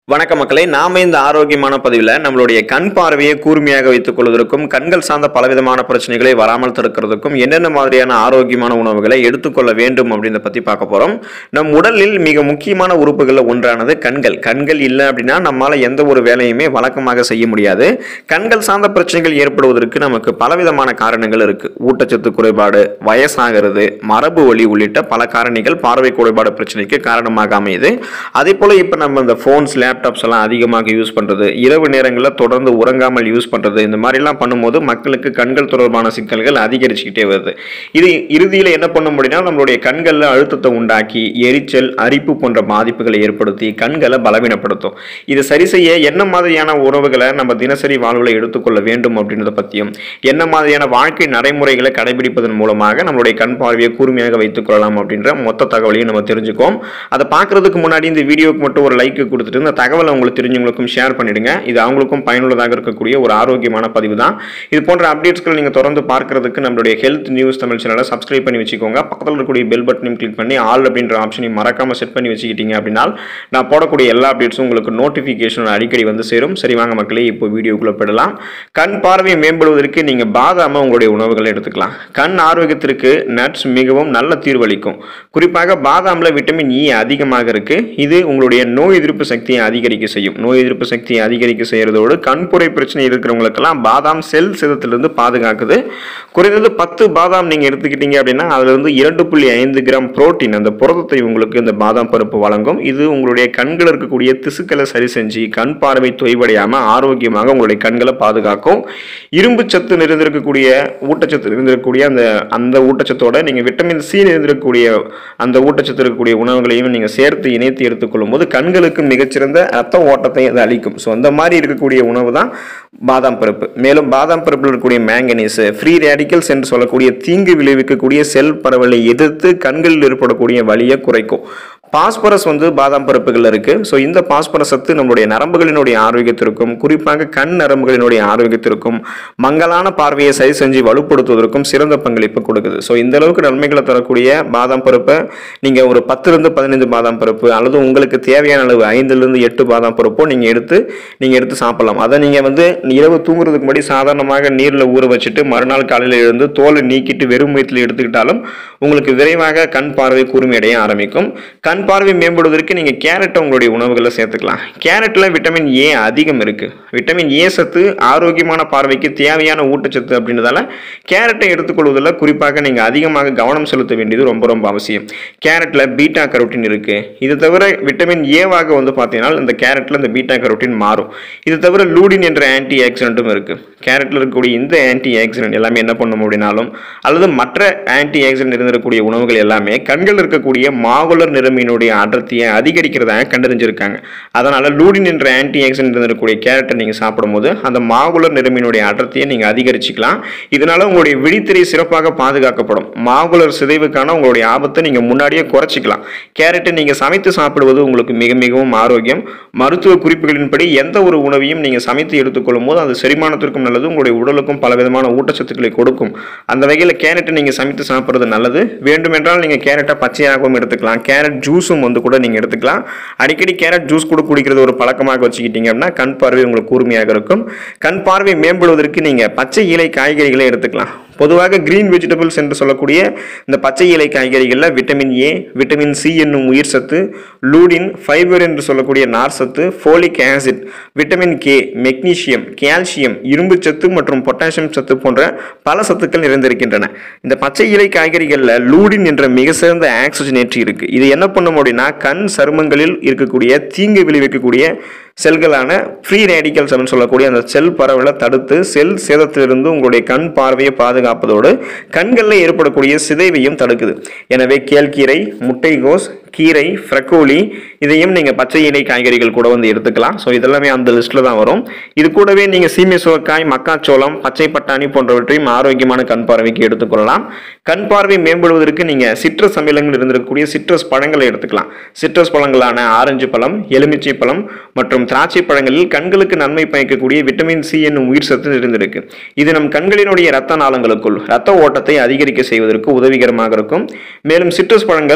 வணக்க மக்களே நாம இந்த ஆரோக்கியமான பதிவில் நம்மளுடைய கண் பார்வையை கூர்மையாக வைத்துக் கொள்வதற்கும் கண்கள் சார்ந்த பலவிதமான பிரச்சனைகளை வராமல் தடுக்கிறதுக்கும் என்னென்ன மாதிரியான ஆரோக்கியமான உணவுகளை எடுத்துக்கொள்ள வேண்டும் அப்படின்றத பத்தி பார்க்க போறோம் நம் உடலில் மிக முக்கியமான உறுப்புகளில் ஒன்றானது கண்கள் கண்கள் இல்லை அப்படின்னா நம்மால எந்த ஒரு வேலையுமே வழக்கமாக செய்ய முடியாது கண்கள் சார்ந்த பிரச்சனைகள் ஏற்படுவதற்கு நமக்கு பலவிதமான காரணங்கள் இருக்கு ஊட்டச்சத்து குறைபாடு வயசாகிறது மரபு வலி உள்ளிட்ட பல காரணிகள் பார்வை குறைபாடு பிரச்சனைக்கு காரணமாக அமையுது அதே போல இப்போ நம்ம இந்த ஃபோன்ஸ் லேப்டாப்ஸ் எல்லாம் அதிகமாக யூஸ் பண்ணுறது இரவு நேரங்களில் தொடர்ந்து உறங்காமல் யூஸ் பண்ணுறது இந்த மாதிரிலாம் பண்ணும்போது மக்களுக்கு கண்கள் தொடர்பான சிக்கல்கள் அதிகரிச்சுக்கிட்டே வருது இது இறுதியில் என்ன பண்ண முடியும்னா நம்மளுடைய கண்களில் அழுத்தத்தை உண்டாக்கி எரிச்சல் அரிப்பு போன்ற பாதிப்புகளை ஏற்படுத்தி கண்களை பலவீனப்படுத்தும் இது சரி செய்ய என்ன மாதிரியான உணவுகளை நம்ம தினசரி வாழ்வில் எடுத்துக்கொள்ள வேண்டும் அப்படின்றத பற்றியும் என்ன மாதிரியான வாழ்க்கை நடைமுறைகளை கடைபிடிப்பதன் மூலமாக நம்மளுடைய கண் பார்வையை கூர்மையாக வைத்துக் கொள்ளலாம் அப்படின்ற மொத்த தகவலையும் நம்ம தெரிஞ்சுக்கோம் அதை பார்க்கறதுக்கு முன்னாடி இந்த வீடியோக்கு மட்டும் ஒரு லைக் கொடுத்துட்டு இந்த தகவலை உங்களுக்கு தெரிஞ்சவங்களுக்கும் ஷேர் பண்ணிடுங்க இது அவங்களுக்கும் பயனுள்ளதாக இருக்கக்கூடிய ஒரு ஆரோக்கியமான பதிவு தான் இது போன்ற அப்டேட்ஸ்களை நீங்கள் தொடர்ந்து பார்க்கறதுக்கு நம்மளுடைய ஹெல்த் நியூஸ் தமிழ் சேனலை சப்ஸ்கிரைப் பண்ணி வச்சுக்கோங்க பக்கத்தில் இருக்கக்கூடிய பெல் பட்டனையும் கிளிக் பண்ணி ஆல் அப்படின்ற ஆப்ஷனையும் மறக்காம செட் பண்ணி வச்சுக்கிட்டீங்க அப்படின்னா நான் போடக்கூடிய எல்லா அப்டேட்ஸும் உங்களுக்கு நோட்டிஃபிகேஷன் அடிக்கடி வந்து சேரும் சரி வாங்க மக்களே இப்போ வீடியோக்குள்ள போயிடலாம் கண் பார்வை மேம்படுவதற்கு நீங்கள் பாதாம உங்களுடைய உணவுகளை எடுத்துக்கலாம் கண் ஆரோக்கியத்திற்கு நட்ஸ் மிகவும் நல்ல தீர்வளிக்கும் குறிப்பாக பாதாமில் விட்டமின் இ அதிகமாக இருக்கு இது உங்களுடைய நோய் எதிர்ப்பு சக்தியை அதிகரிக்க செய்யும் நோய் எதிர்ப்பு சக்தியை அதிகரிக்க செய்யறதோடு கண்புரை பிரச்சனை இருக்கிறவங்களுக்கெல்லாம் பாதாம் செல் சேதத்திலிருந்து பாதுகாக்குது குறைந்தது பத்து பாதாம் நீங்கள் எடுத்துக்கிட்டீங்க அப்படின்னா அதுல இருந்து இரண்டு புள்ளி ஐந்து கிராம் புரோட்டீன் அந்த புரதத்தை உங்களுக்கு இந்த பாதாம் பருப்பு வழங்கும் இது உங்களுடைய கண்கள் இருக்கக்கூடிய திசுக்களை சரி செஞ்சு கண் பார்வை தொய்வடையாம ஆரோக்கியமாக உங்களுடைய கண்களை பாதுகாக்கும் இரும்பு சத்து நிறைந்திருக்கக்கூடிய ஊட்டச்சத்து நிறைந்திருக்கக்கூடிய அந்த அந்த ஊட்டச்சத்தோட நீங்க விட்டமின் சி நிறைந்திருக்கக்கூடிய அந்த ஊட்டச்சத்து இருக்கக்கூடிய உணவுகளையும் நீங்க சேர்த்து இணைத்து எடுத்துக்கொள்ளும் போது கண்களுக்கு மிகச்சிறந்த ரத்த ஓட்டத்தை அது அளிக்கும் ஸோ அந்த மாதிரி இருக்கக்கூடிய உணவு தான் பாதாம் பருப்பு மேலும் பாதாம் பருப்பில் இருக்கக்கூடிய மேங்கனீஸ் ஃப்ரீ ரேடிக்கல்ஸ் என்று சொல்லக்கூடிய தீங்கு விளைவிக்கக்கூடிய செல் பரவலை எதிர்த்து கண்களில் ஏற்படக்கூடிய வலியை குறைக்கும் பாஸ்பரஸ் வந்து பாதாம் பருப்புகள் இருக்கு ஸோ இந்த பாஸ்பரஸ் சத்து நம்மளுடைய நரம்புகளினுடைய ஆரோக்கியத்திற்கும் குறிப்பாக கண் நரம்புகளினுடைய ஆரோக்கியத்திற்கும் மங்கலான பார்வையை சரி செஞ்சு வலுப்படுத்துவதற்கும் சிறந்த பங்களிப்பு கொடுக்குது ஸோ இந்த அளவுக்கு நன்மைகளை தரக்கூடிய பாதாம் பருப்பை நீங்க ஒரு பத்துலேருந்து பதினைந்து பாதாம் பருப்பு அல்லது உங்களுக்கு தேவையான அளவு ஐந்துலேருந்து எட்டு பாதாம் பருப்போ நீங்க எடுத்து நீங்க எடுத்து சாப்பிடலாம் அதை நீங்க வந்து இரவு தூங்குறதுக்கு முன்னாடி சாதாரணமாக நீரில் ஊற வச்சுட்டு மறுநாள் காலையில் எழுந்து தோலை நீக்கிட்டு வெறும் வயிற்றில் எடுத்துக்கிட்டாலும் உங்களுக்கு விரைவாக கண் பார்வை கூர்மையடைய ஆரம்பிக்கும் கண் பார்வை மேம்படுவதற்கு நீங்க கேரட்டை உங்களுடைய உணவுகளை சேர்த்துக்கலாம் கேரட்ல விட்டமின் ஏ அதிகம் இருக்கு விட்டமின் ஏ சத்து ஆரோக்கியமான பார்வைக்கு தேவையான ஊட்டச்சத்து அப்படின்றதால கேரட்டை எடுத்துக்கொள்வதில் குறிப்பாக நீங்க அதிகமாக கவனம் செலுத்த வேண்டியது ரொம்ப ரொம்ப அவசியம் கேரட்ல பீட்டா கரோட்டின் இருக்கு இது தவிர விட்டமின் ஏவாக வந்து பார்த்தீங்கன்னா இந்த கேரட்ல இந்த பீட்டா கரோட்டின் மாறும் இது தவிர லூடின் என்ற ஆன்டி ஆக்சிடென்ட்டும் இருக்கு கேரட்ல இருக்கக்கூடிய இந்த ஆன்டி ஆக்சிடென்ட் எல்லாமே என்ன பண்ணும் அப்படின்னாலும் அல்லது மற்ற ஆன்டி ஆக்சிடென்ட் இருந்திருக்கக்கூடிய உணவுகள் எல்லாமே கண்கள் இருக்கக்கூடிய மாகுலர் நிறமியினுடைய அடர்த்தியை அதிகரிக்கிறதாக கண்டறிஞ்சிருக்காங்க அதனால லூடின் என்ற ஆன்டி ஆக்சிடென்ட் இருந்திருக்கக்கூடிய கேரட்டை நீங்க சாப்பிடும்போது அந்த மாகுலர் நிறமியினுடைய அடர்த்தியை நீங்க அதிகரிச்சுக்கலாம் இதனால உங்களுடைய விழித்திரை சிறப்பாக பாதுகாக்கப்படும் மாகுலர் சிதைவுக்கான உங்களுடைய ஆபத்தை நீங்க முன்னாடியே குறைச்சிக்கலாம் கேரட்டை நீங்க சமைத்து சாப்பிடுவது உங்களுக்கு மிக மிகவும் ஆரோக்கியம் மருத்துவ குறிப்புகளின்படி எந்த ஒரு உணவையும் நீங்க சமைத்து எடுத்துக்கொள்ளும் போது அது செரிமானத்திற்கும் நல்லது உங்களுடைய உடலுக்கும் பலவிதமான ஊட்டச்சத்துக்களை கொடுக்கும் அந்த வகையில் கேரட்டை நீங்க சமைத்து சாப்பிட்றது நல்லது வேண்டுமென்றால் நீங்க கேரட்டை பச்சையாகவும் எடுத்துக்கலாம் கேரட் ஜூஸும் வந்து கூட நீங்க எடுத்துக்கலாம் அடிக்கடி கேரட் ஜூஸ் கூட குடிக்கிறது ஒரு பழக்கமாக வச்சுக்கிட்டீங்க அப்படின்னா கண் பார்வை உங்களுக்கு கூர்மையாக இருக்கும் கண் பார்வை மேம்படுவதற்கு நீங்க பச்சை இலை காய்கறிகளை எடுத்துக்கலாம் பொதுவாக கிரீன் வெஜிடபிள்ஸ் என்று சொல்லக்கூடிய இந்த பச்சை இலை காய்கறிகளில் விட்டமின் ஏ விட்டமின் சி என்னும் உயிர் சத்து லூடின் ஃபைபர் என்று சொல்லக்கூடிய நார் சத்து folic acid vitamin K magnesium calcium இரும்பு சத்து மற்றும் பொட்டாசியம் சத்து போன்ற பல சத்துக்கள் நிறைந்திருக்கின்றன இந்த பச்சை இலை காய்கறிகளில் லூடின் என்ற மிக சிறந்த ஆக்சிஜனேற்றி இருக்கு இது என்ன பண்ணும் அப்படின்னா கண் சருமங்களில் இருக்கக்கூடிய தீங்கு விளைவிக்கக்கூடிய செல்களான ஃப்ரீ ரேடிக்கல்ஸ் அப்படின்னு சொல்லக்கூடிய அந்த செல் பரவலை தடுத்து செல் சேதத்திலிருந்து உங்களுடைய கண் பார்வையை பாதுகாப்பதோடு கண்களில் ஏற்படக்கூடிய சிதைவையும் தடுக்குது எனவே கேழ்கீரை முட்டைகோஸ் கீரை ஃப்ரக்கோலி இதையும் நீங்கள் பச்சை இலை காய்கறிகள் கூட வந்து எடுத்துக்கலாம் ஸோ இதெல்லாமே அந்த லிஸ்ட்டில் தான் வரும் இது கூடவே நீங்கள் சீமை சுவக்காய் மக்காச்சோளம் பச்சை பட்டாணி போன்றவற்றையும் ஆரோக்கியமான கண் பார்வைக்கு எடுத்துக்கொள்ளலாம் கண் பார்வை மேம்படுவதற்கு நீங்கள் சிட்ரஸ் அமிலங்கள் இருந்திருக்கக்கூடிய சிட்ரஸ் பழங்களை எடுத்துக்கலாம் சிட்ரஸ் பழங்களான ஆரஞ்சு பழம் எலுமிச்சை பழம் மற்றும் திராட்சை பழங்களில் கண்களுக்கு நன்மை பயக்கக்கூடிய விட்டமின் சி என்னும் உயிர் சத்து நிறைந்திருக்கு இது நம் கண்களினுடைய இரத்த நாளங்களுக்குள் இரத்த ஓட்டத்தை அதிகரிக்க செய்வதற்கு உதவிகரமாக இருக்கும் மேலும் சிட்ரஸ் பழங்கள்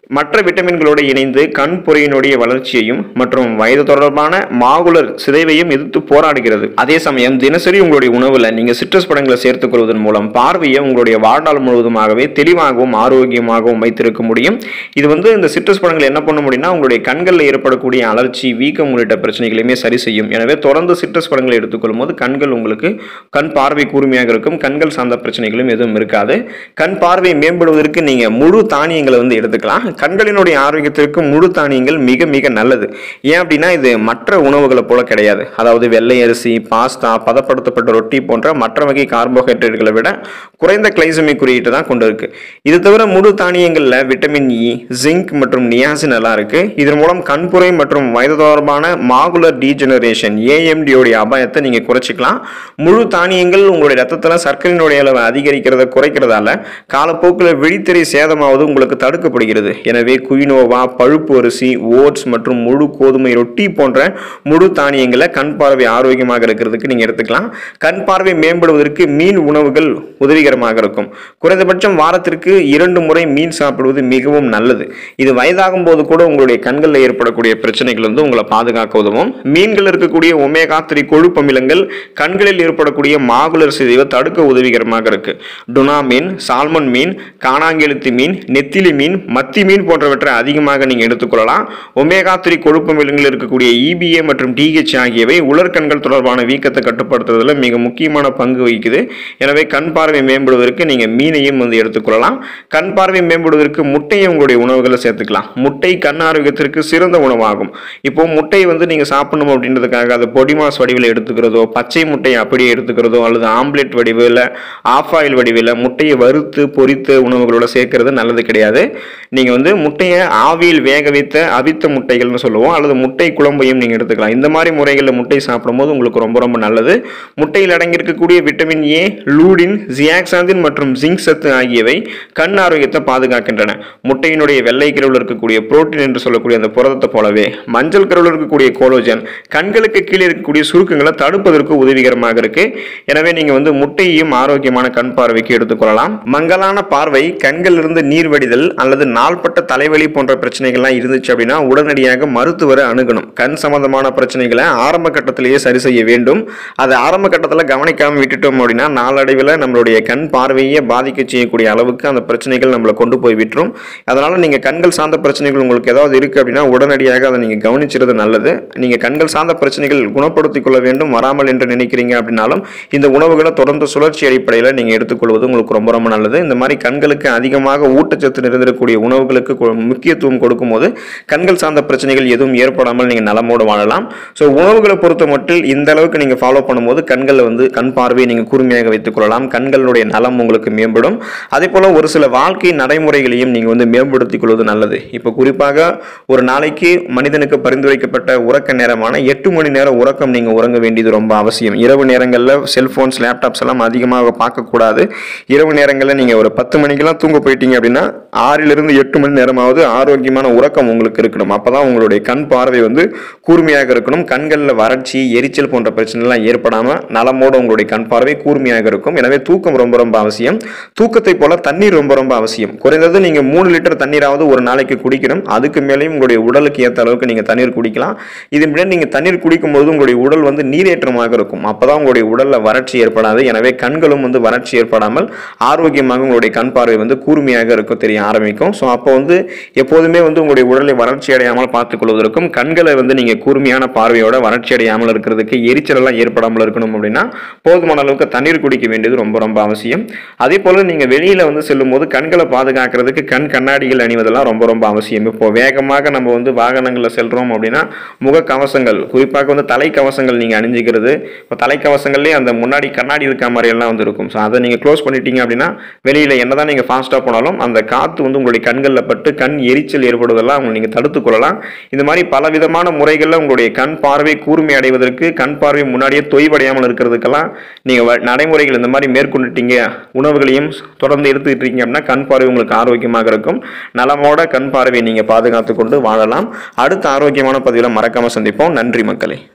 மற்ற விட்டமின்களோடு இணைந்து கண் பொறியினுடைய வளர்ச்சியையும் மற்றும் வயது தொடர்பான மாகுலர் சிதைவையும் எதிர்த்து போராடுகிறது அதே சமயம் தினசரி உங்களுடைய உணவுல நீங்க சிட்ரஸ் பழங்களை சேர்த்துக் கொள்வதன் மூலம் பார்வையை உங்களுடைய வாழ்நாள் முழுவதுமாகவே தெளிவாகவும் ஆரோக்கியமாகவும் வைத்திருக்க முடியும் இது வந்து இந்த சிட்ரஸ் பழங்கள் என்ன பண்ண முடியும்னா உங்களுடைய கண்களில் ஏற்படக்கூடிய அலர்ச்சி வீக்கம் உள்ளிட்ட பிரச்சனைகளையுமே சரி செய்யும் எனவே தொடர்ந்து சிட்ரஸ் பழங்களை எடுத்துக்கொள்ளும் போது கண்கள் உங்களுக்கு கண் பார்வை கூர்மையாக இருக்கும் கண்கள் சார்ந்த பிரச்சனைகளும் எதுவும் இருக்காது கண் பார்வை மேம்படுவதற்கு நீங்க முழு தானியங்களை வந்து எடுத்துக்கலாம் கண்களினுடைய ஆரோக்கியத்திற்கு முழு தானியங்கள் மிக மிக நல்லது ஏன் அப்படின்னா இது மற்ற உணவுகளை போல கிடையாது அதாவது வெள்ளை அரிசி பாஸ்தா பதப்படுத்தப்பட்ட ரொட்டி போன்ற மற்ற வகை கார்போஹைட்ரேட்டுகளை விட குறைந்த கிளைசமிக் குறியீட்டு தான் கொண்டு இருக்கு இது தவிர முழு தானியங்களில் விட்டமின் இ ஜிங்க் மற்றும் நியாசின் எல்லாம் இருக்கு இதன் மூலம் கண்புரை மற்றும் வயது தொடர்பான மாகுலர் டீஜெனரேஷன் ஏஎம்டியோடைய அபாயத்தை நீங்க குறைச்சிக்கலாம் முழு தானியங்கள் உங்களுடைய ரத்தத்தில் சர்க்கரையினுடைய அளவை அதிகரிக்கிறத குறைக்கிறதால காலப்போக்கில் விழித்திரை சேதமாவது உங்களுக்கு தடுக்கப்படுகிறது எனவே குயினோவா பழுப்பு அரிசி ஓட்ஸ் மற்றும் முழு கோதுமை ரொட்டி போன்ற முழு தானியங்களை கண் பார்வை ஆரோக்கியமாக இருக்கிறதுக்கு நீங்கள் எடுத்துக்கலாம் கண் பார்வை மேம்படுவதற்கு மீன் உணவுகள் உதவிகரமாக இருக்கும் குறைந்தபட்சம் வாரத்திற்கு இரண்டு முறை மீன் சாப்பிடுவது மிகவும் நல்லது இது வயதாகும் போது கூட உங்களுடைய கண்களில் ஏற்படக்கூடிய பிரச்சனைகள் வந்து உங்களை பாதுகாக்க உதவும் மீன்கள் இருக்கக்கூடிய ஒமேகா த்ரீ கொழுப்பு அமிலங்கள் கண்களில் ஏற்படக்கூடிய மாகுலர் சிதைவை தடுக்க உதவிகரமாக இருக்கு டுனா மீன் சால்மன் மீன் காணாங்கெழுத்து மீன் நெத்திலி மீன் மத்தி மீன் போன்றவற்றை அதிகமாக நீங்கள் எடுத்துக்கொள்ளலாம் ஒமேகா த்ரீ கொழுப்பு அமிலங்கள் இருக்கக்கூடிய இபிஏ மற்றும் டிஹெச் ஆகியவை உலர்கண்கள் தொடர்பான வீக்கத்தை கட்டுப்படுத்துறதுல மிக முக்கியமான பங்கு வகிக்குது எனவே கண் பார்வை மேம்படுவதற்கு நீங்கள் மீனையும் வந்து எடுத்துக்கொள்ளலாம் கண் பார்வை மேம்படுவதற்கு முட்டையை உங்களுடைய உணவுகளை சேர்த்துக்கலாம் முட்டை கண் ஆரோக்கியத்திற்கு சிறந்த உணவாகும் இப்போ முட்டை வந்து நீங்கள் சாப்பிடணும் அப்படின்றதுக்காக அது பொடிமாஸ் வடிவில் எடுத்துக்கிறதோ பச்சை முட்டையை அப்படியே எடுத்துக்கிறதோ அல்லது ஆம்லெட் வடிவில் ஆஃப் ஆயில் வடிவில் முட்டையை வறுத்து பொரித்த உணவுகளோட சேர்க்கறது நல்லது கிடையாது நீங்கள் வந்து முட்டையை ஆவியில் வேக வைத்த அவித்த முட்டைகள்னு சொல்லுவோம் அல்லது முட்டை குழம்பையும் நீங்கள் எடுத்துக்கலாம் இந்த மாதிரி முறைகளில் முட்டை சாப்பிடும்போது உங்களுக்கு ரொம்ப ரொம்ப நல்லது முட்டையில் அடங்கியிருக்கக்கூடிய விட்டமின் ஏ லூடின் ஜியாக்சாந்தின் மற்றும் ஜிங்க் சத்து ஆகியவை கண் ஆரோக்கியத்தை பாதுகாக்கின்றன முட்டையினுடைய வெள்ளை கருவில் இருக்கக்கூடிய புரோட்டீன் என்று சொல்லக்கூடிய அந்த புரதத்தை போலவே மஞ்சள் கருவில் இருக்கக்கூடிய கோலோஜன் கண்களுக்கு கீழே இருக்கக்கூடிய சுருக்கங்களை தடுப்பதற்கு உதவிகரமாக இருக்கு எனவே நீங்க வந்து முட்டையையும் ஆரோக்கியமான கண் பார்வைக்கு எடுத்துக்கொள்ளலாம் மங்கலான பார்வை கண்களிலிருந்து நீர் வடிதல் அல்லது நாள்பட்ட தலைவலி போன்ற பிரச்சனைகள்லாம் இருந்துச்சு அப்படின்னா உடனடியாக மருத்துவரை அணுகணும் கண் சம்பந்தமான பிரச்சனைகளை ஆரம்ப கட்டத்திலேயே சரி செய்ய வேண்டும் அதை ஆரம்ப கட்டத்தில் கவனிக்காம விட்டுட்டோம் அப்படின்னா நாளடைவில் நம்மளுடைய கண் பார்வையை பாதிக்க செய்யக்கூடிய அளவுக்கு அந்த பிரச்சனைகள் நம்மளை கொண்டு போய் விட்டுரும் அதனால நீங்க கண்கள் சார்ந்த பிரச்சனைகள் உங்களுக்கு ஏதாவது இருக்கு அப்படின்னா உடனடியாக அதை நீங்க கவனிச்சிறது நல்லது நீங்க கண்கள் சார்ந்த பிரச்சனைகள் குணப்படுத்திக் கொள்ள வேண்டும் வராமல் என்று நினைக்கிறீங்க அப்படின்னாலும் இந்த உணவுகளை தொடர்ந்து சுழற்சி அடிப்படையில் நீங்க எடுத்துக்கொள்வது உங்களுக்கு ரொம்ப ரொம்ப நல்லது இந்த மாதிரி கண்களுக்கு அதிகமாக ஊட்டச்சத்து நிறைந்திருக்கக்கூடிய உணவுகளுக்கு கொ- முக்கியத்துவம் கொடுக்கும்போது கண்கள் சார்ந்த பிரச்சனைகள் எதுவும் ஏற்படாமல் நீங்க நலமோடு வாழலாம் ஸோ உணவுகளை பொறுத்த மட்டும் இந்த அளவுக்கு நீங்க ஃபாலோ பண்ணும்போது கண்களில் வந்து கண் பார்வையை நீங்க கூர்மையாக வைத்துக் கொள்ளலாம் கண்களுடைய நலம் உங்களுக்கு மேம்படும் அதே போல ஒரு சில வாழ்க்கை நடைமுறைகளையும் நீங்க வந்து மேம்படுத்திக் கொள்வது நல்லது இப்போ குறிப்பாக ஒரு நாளைக்கு மனிதனுக்கு பரிந்துரைக்கப்பட்ட உறக்க நேரமான எட்டு மணி நேரம் உறக்கம் நீங்க உறங்க வேண்டியது ரொம்ப அவசியம் இரவு நேரங்களில் செல்போன்ஸ் லேப்டாப்ஸ் எல்லாம் அதிகமாக பார்க்கக்கூடாது இரவு நேரங்களில் நீங்க ஒரு பத்து மணிக்கெல்லாம் தூங்க போயிட்டீங்க அப்படின்னா ஆறிலிருந்து எட்டு மணி நேரமாவது ஆரோக்கியமான உறக்கம் உங்களுக்கு இருக்கணும் அப்பதான் உங்களுடைய கண் பார்வை வந்து கூர்மையாக இருக்கணும் கண்களில் வறட்சி எரிச்சல் போன்ற பிரச்சனைலாம் ஏற்படாமல் நலமோடு உங்களுடைய கண் பார்வை கூர்மையாக இருக்கும் எனவே தூக்கம் ரொம்ப ரொம்ப அவசியம் தூக்கத்தை போல தண்ணீர் ரொம்ப ரொம்ப அவசியம் குறைந்தது நீங்க மூணு லிட்டர் தண்ணீராவது ஒரு நாளைக்கு குடிக்கணும் அதுக்கு மேலேயும் உங்களுடைய உடலுக்கு ஏற்ற அளவுக்கு நீங்க தண்ணீர் குடிக்கலாம் இதன் பின்னாடி நீங்க தண்ணீர் குடிக்கும்போது உங்களுடைய உடல் வந்து நீரேற்றமாக இருக்கும் அப்பதான் உங்களுடைய உடல்ல வறட்சி ஏற்படாது எனவே கண்களும் வந்து வறட்சி ஏற்படாமல் ஆரோக்கியமாக உங்களுடைய கண் பார்வை வந்து கூர்மையாக இருக்கும் தெரிய ஆரம்பிக்கும் ஸோ அப்போ வந்து எப்போதுமே வந்து உங்களுடைய உடலை வறட்சி அடையாமல் பார்த்துக் கொள்வதற்கும் கண்களை வந்து நீங்க கூர்மையான பார்வையோட வறட்சி அடையாமல் இருக்கிறதுக்கு எரிச்சல் எல்லாம் ஏற்படாமல் இருக்கணும் அப்படின்னா போதுமான அளவுக்கு தண்ணீர் குடிக்க வேண்டியது ரொம்ப ரொம்ப அவசியம் அதே போல நீங்க வெளியில வந்து செல்லும் போது கண்களை பாதுகாக்கிறதுக்கு கண் கண்ணாடிகள் அணிவதெல்லாம் ரொம்ப ரொம்ப அவசியம் இப்போ வேகமாக நம்ம வந்து வாகனங்களில் செல்றோம் அப்படின்னா முகக்கவசங்கள் குறிப்பாக வந்து தலைக்கவசங்கள் நீங்க அணிஞ்சிக்கிறது இப்போ தலைக்கவசங்கள்லேயே அந்த முன்னாடி கண்ணாடி இருக்க மாதிரி எல்லாம் வந்து இருக்கும் ஸோ அதை நீங்க க்ளோஸ் பண்ணிட்டீங்க அப்படின்னா வெளியில என்னதான் நீங்க ஃபாஸ்ட்டாக போனாலும் அந்த காத்து வந்து உங்களுடைய கண்களில் பட்டு கண் எரிச்சல் ஏற்படுவதெல்லாம் அவங்க நீங்க தடுத்துக் கொள்ளலாம் இந்த மாதிரி பல விதமான முறைகளில் உங்களுடைய கண் பார்வை கூர்மை அடைவதற்கு கண் பார்வை முன்னாடியே தொய்வடையாமல் இருக்கிறதுக்கெல்லாம் நீங்க வ- நடைமுறைகள் இந்த மாதிரி மேற்கொண்டுட்டீங்க உணவுகளையும் தொடர்ந்து எடுத்துக்கிட்டு இருக்கீங்க அப்படின்னா கண் பார்வை உங்களுக்கு ஆரோக்கியமாக இருக்கும் நலமோட கண் பார்வையை நீங்க பாதுகாத்து கொண்டு வாழலாம் அடுத்த ஆரோக்கியமான பதிவில் மறக்காம சந்திப்போம் நன்றி மக்களே